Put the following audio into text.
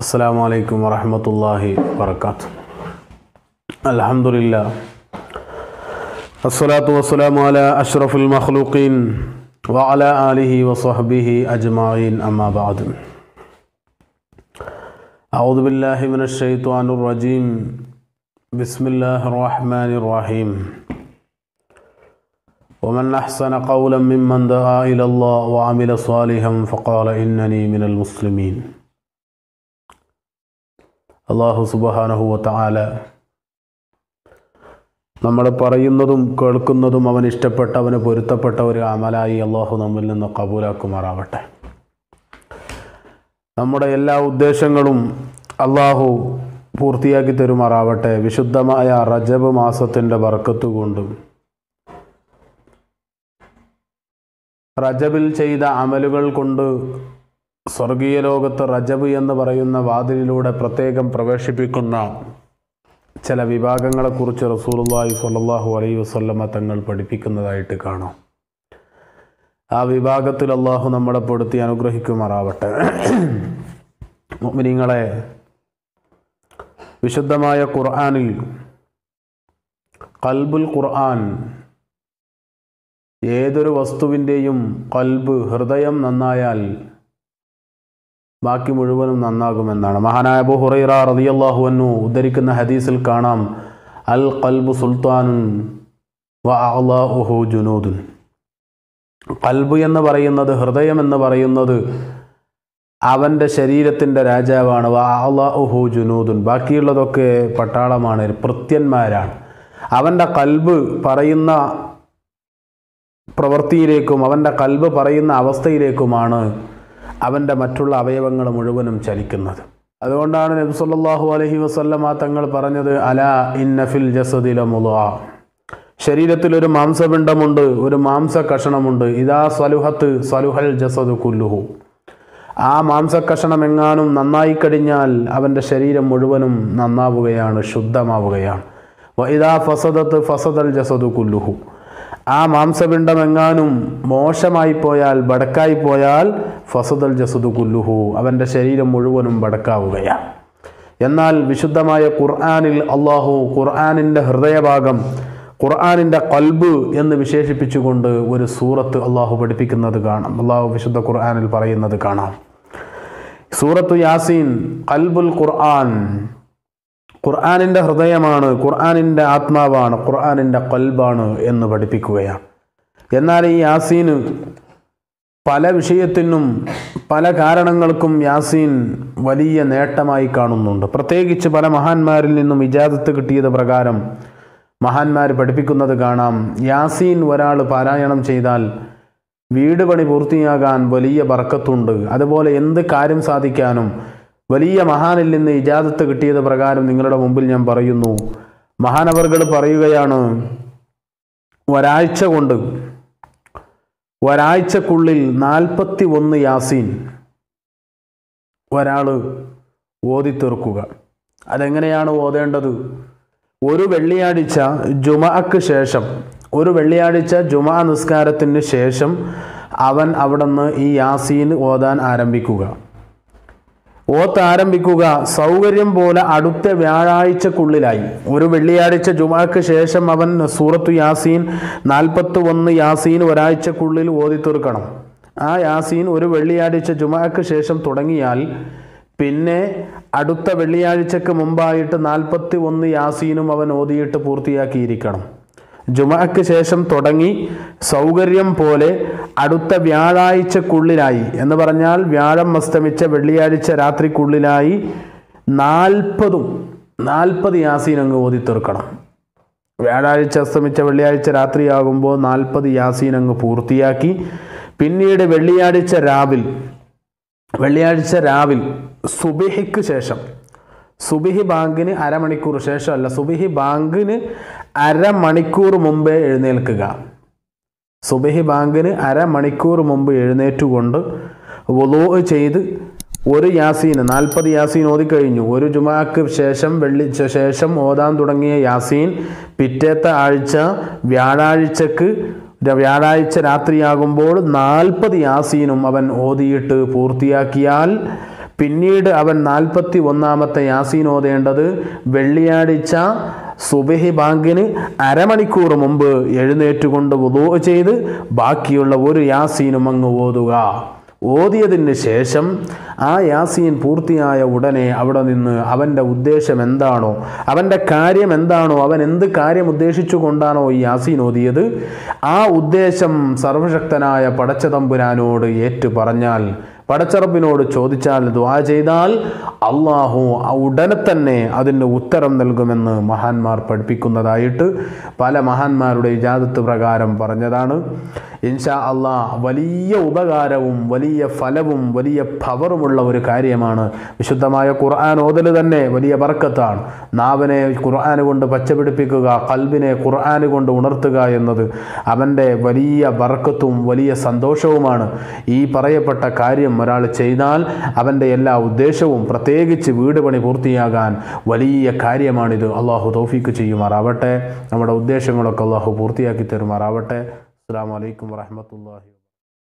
السلام عليكم ورحمة الله وبركاته الحمد لله الصلاة والسلام على أشرف المخلوقين وعلى آله وصحبه أجمعين أما بعد أعوذ بالله من الشيطان الرجيم بسم الله الرحمن الرحيم ومن أحسن قولا ممن دعا إلى الله وعمل صالحا فقال إنني من المسلمين അള്ളാഹു സുബഹാനഹുവത്താല നമ്മൾ പറയുന്നതും കേൾക്കുന്നതും അവൻ ഇഷ്ടപ്പെട്ട അവന് പൊരുത്തപ്പെട്ട ഒരു അമലായി അള്ളാഹു നമ്മിൽ നിന്ന് കബൂലാക്കുമാറാവട്ടെ നമ്മുടെ എല്ലാ ഉദ്ദേശങ്ങളും അള്ളാഹു പൂർത്തിയാക്കി തരുമാറാവട്ടെ വിശുദ്ധമായ റജബ് മാസത്തിൻ്റെ ബർക്കത്ത് കൊണ്ടും റജബിൽ ചെയ്ത അമലുകൾ കൊണ്ട് സ്വർഗീയ ലോകത്ത് റജബ് എന്ന് പറയുന്ന വാതിലിലൂടെ പ്രത്യേകം പ്രവേശിപ്പിക്കുന്ന ചില വിഭാഗങ്ങളെക്കുറിച്ച് റസൂലുള്ളാഹി സ്വല്ലല്ലാഹു അലൈഹി വസല്ലമ തങ്ങൾ പഠിപ്പിക്കുന്നതായിട്ട് കാണാം ആ വിഭാഗത്തിൽ അള്ളാഹു നമ്മളെ പെടുത്തി അനുഗ്രഹിക്കുമാറാവട്ടെ മുഅ്മിനീങ്ങളെ വിശുദ്ധമായ ഖുർആനിൽ കൽബുൽ ഖുർആൻ ഏതൊരു വസ്തുവിൻ്റെയും കൽബ് ഹൃദയം നന്നായാൽ ബാക്കി മുഴുവനും നന്നാകുമെന്നാണ് മഹാനായ അബു ഹുറൈറ റളിയല്ലാഹു അൻഹു ഉദ്ധരിക്കുന്ന ഹദീസിൽ കാണാം അൽ ഖൽബു സുൽത്താനുൻ വ അഅ്ലാഉഹു ജുനൂദുൻ കൽബ് എന്ന് പറയുന്നത് ഹൃദയം എന്ന് പറയുന്നത് അവൻ്റെ ശരീരത്തിൻ്റെ രാജാവാണ് വ അഅ്ലാഉഹു ജുനൂദുൻ ബാക്കിയുള്ളതൊക്കെ പട്ടാളമാണ് ഭൃത്യന്മാരാണ് അവൻ്റെ കൽബ് പറയുന്ന പ്രവൃത്തിയിലേക്കും അവൻ്റെ കൽബ് പറയുന്ന അവസ്ഥയിലേക്കുമാണ് അവൻ്റെ മറ്റുള്ള അവയവങ്ങൾ മുഴുവനും ചലിക്കുന്നത് അതുകൊണ്ടാണ് നബി സല്ലല്ലാഹു അലൈഹി വസല്ലമ തങ്ങൾ പറഞ്ഞത് അല ഇന്നഫിൽ ജസദില മുള ശരീരത്തിൽ ഒരു മാംസപിണ്ഡമുണ്ട് ഒരു മാംസ കഷണമുണ്ട് ഇതാ സ്വലുഹത്ത് സ്വലുഹൽ ജസദ് കുല്ലുഹു ആ മാംസക്കഷണം എങ്ങാനും നന്നായി കഴിഞ്ഞാൽ അവൻ്റെ ശരീരം മുഴുവനും നന്നാവുകയാണ് ശുദ്ധമാവുകയാണ് ഇതാ ഫസദത്ത് ഫസദൽ ജസദു കുല്ലുഹു ആ മാംസപിണ്ഡം എങ്ങാനും മോശമായി പോയാൽ ബടക്കായി പോയാൽ ഫസദൽ ജസദു കുല്ലുഹു അവൻ്റെ ശരീരം മുഴുവനും ബടക്കാവുകയാണ് എന്നാൽ വിശുദ്ധമായ ഖുർആാനിൽ അള്ളാഹു ഖുർആാനിൻ്റെ ഹൃദയഭാഗം ഖുർആാനിൻ്റെ കൽബ് എന്ന് വിശേഷിപ്പിച്ചുകൊണ്ട് ഒരു സൂറത്ത് അള്ളാഹു പഠിപ്പിക്കുന്നത് കാണാം അള്ളാഹു വിശുദ്ധ ഖുർആാനിൽ പറയുന്നത് കാണാം സൂറത്തു യാസീൻ കൽബുൽ ഖുർആൻ ഖുർആാനിൻ്റെ ഹൃദയമാണ് ഖുർആാനിൻ്റെ ആത്മാവാണ് ഖുർആാനിൻ്റെ കൽബാണ് എന്ന് പഠിപ്പിക്കുകയാണ് എന്നാൽ ഈ യാസീന് പല വിഷയത്തിനും പല കാരണങ്ങൾക്കും യാസീൻ വലിയ നേട്ടമായി കാണുന്നുണ്ട് പ്രത്യേകിച്ച് പല മഹാന്മാരിൽ നിന്നും ഇജാദത്ത് കിട്ടിയത് പ്രകാരം മഹാന്മാർ പഠിപ്പിക്കുന്നത് കാണാം യാസീൻ ഒരാൾ പാരായണം ചെയ്താൽ വീട് പണി പൂർത്തിയാകാൻ വലിയ ബർക്കത്തുണ്ട് അതുപോലെ എന്ത് കാര്യം സാധിക്കാനും വലിയ മഹാനിൽ നിന്ന് ഇജാദത്ത് കിട്ടിയത് പ്രകാരം നിങ്ങളുടെ മുമ്പിൽ ഞാൻ പറയുന്നു മഹാനവർകൾ പറയുകയാണ് ഒരാഴ്ച കൊണ്ട് ഒരാഴ്ചക്കുള്ളിൽ നാൽപ്പത്തി ഒന്ന് യാസീൻ ഒരാൾ ഓതിത്തീർക്കുക അതെങ്ങനെയാണ് ഓതേണ്ടത് ഒരു വെള്ളിയാഴ്ച ജുമഅക്ക് ശേഷം ഒരു വെള്ളിയാഴ്ച ജുമാ നിസ്കാരത്തിന് ശേഷം അവൻ അവിടെ നിന്ന് ഈ യാസീൻ ഓതാൻ ആരംഭിക്കുക ഓത്ത് ആരംഭിക്കുക സൗകര്യം പോലെ അടുത്ത വ്യാഴാഴ്ചക്കുള്ളിലായി ഒരു വെള്ളിയാഴ്ച ജുമാക്ക് ശേഷം അവൻ സൂറത്തു യാസീൻ നാൽപ്പത്തി ഒന്ന് യാസീൻ ഒരാഴ്ചക്കുള്ളിൽ ഓതി തീർക്കണം ആ യാസീൻ ഒരു വെള്ളിയാഴ്ച ജുമാക്ക് ശേഷം തുടങ്ങിയാൽ പിന്നെ അടുത്ത വെള്ളിയാഴ്ചക്ക് മുമ്പായിട്ട് നാൽപ്പത്തി ഒന്ന് യാസീനും അവൻ ഓതിയിട്ട് പൂർത്തിയാക്കിയിരിക്കണം ജുമാക്ക് ശേഷം തുടങ്ങി സൗകര്യം പോലെ അടുത്ത വ്യാഴാഴ്ചക്കുള്ളിലായി എന്ന് പറഞ്ഞാൽ വ്യാഴം അസ്തമിച്ച വെള്ളിയാഴ്ച രാത്രിക്കുള്ളിലായി നാൽപ്പതും നാൽപ്പത് യാസീൻ അങ്ങ് ഓതി തീർക്കണം വ്യാഴാഴ്ച അസ്തമിച്ച വെള്ളിയാഴ്ച രാത്രിയാകുമ്പോൾ നാൽപ്പത് യാസീൻ അങ്ങ് പൂർത്തിയാക്കി പിന്നീട് വെള്ളിയാഴ്ച രാവിൽ വെള്ളിയാഴ്ച രാവിൽ സുബിഹിക്ക് ശേഷം സുബിഹി ബാങ്കിന് അരമണിക്കൂർ ശേഷമല്ല സുബിഹി ബാങ്കിന് അരമണിക്കൂർ മുമ്പേ എഴുന്നേൽക്കുക സുബിഹി ബാങ്കിന് അരമണിക്കൂർ മുമ്പ് എഴുന്നേറ്റുകൊണ്ട് വുളൂ ചെയ്ത് ഒരു യാസീന് നാൽപ്പത് യാസീൻ ഓതിക്കഴിഞ്ഞു ഒരു ജുമാക്ക് ശേഷം വെള്ളി ശേഷം ഓതാൻ തുടങ്ങിയ യാസീൻ പിറ്റേത്തെ ആഴ്ച വ്യാഴാഴ്ചക്ക് ര- വ്യാഴാഴ്ച രാത്രിയാകുമ്പോൾ നാൽപ്പത് യാസീനും അവൻ ഓതിയിട്ട് പൂർത്തിയാക്കിയാൽ പിന്നീട് അവൻ നാൽപ്പത്തി ഒന്നാമത്തെ യാസീൻ ഓതേണ്ടത് വെള്ളിയാഴ്ച സുബഹി ബാങ്കിന് അരമണിക്കൂർ മുമ്പ് എഴുന്നേറ്റുകൊണ്ട് വുദൂ ചെയ്ത് ബാക്കിയുള്ള ഒരു യാസീനും അങ്ങ് ഓതുക ഓതിയതിന് ശേഷം ആ യാസീൻ പൂർത്തിയായ ഉടനെ അവിടെ നിന്ന് അവൻ്റെ ഉദ്ദേശം എന്താണോ അവൻ്റെ കാര്യം എന്താണോ അവൻ എന്ത് കാര്യം ഉദ്ദേശിച്ചുകൊണ്ടാണോ ഈ യാസീൻ ഓതിയത് ആ ഉദ്ദേശം സർവശക്തനായ പടച്ചതമ്പുരാനോട് ഏറ്റു പറഞ്ഞാൽ പടച്ചറബിനോട് ചോദിച്ചാൽ ദ്വാ ചെയ്താൽ അള്ളാഹു ഉടനെ തന്നെ അതിന് ഉത്തരം നൽകുമെന്ന് മഹാന്മാർ പഠിപ്പിക്കുന്നതായിട്ട് പല മഹാന്മാരുടെ ഇജാദത്ത് പ്രകാരം പറഞ്ഞതാണ് ഇൻഷാ അള്ളാഹ് വലിയ ഉപകാരവും വലിയ ഫലവും വലിയ പവറുമുള്ള ഒരു കാര്യമാണ് വിശുദ്ധമായ ഖുർആൻ ഓതൽ തന്നെ വലിയ ബർക്കത്താണ് നാവിനെ ഖുർആൻ കൊണ്ട് പച്ചപിടിപ്പിക്കുക കൽബിനെ ഖുർആൻ കൊണ്ട് ഉണർത്തുക എന്നത് അവൻ്റെ വലിയ ബർക്കത്തും വലിയ സന്തോഷവുമാണ് ഈ പറയപ്പെട്ട കാര്യം ഒരാൾ ചെയ്താൽ അവൻ്റെ എല്ലാ ഉദ്ദേശവും പ്രത്യേകിച്ച് വീട് പണി പൂർത്തിയാകാൻ വലിയ കാര്യമാണിത് അള്ളാഹു തൗഫീക്ക് ചെയ്യുമാറാവട്ടെ നമ്മുടെ ഉദ്ദേശങ്ങളൊക്കെ അള്ളാഹു പൂർത്തിയാക്കി തരുമാറാവട്ടെ അസ്സാം വലൈക്കും വാഹമത്തല്ലാഹി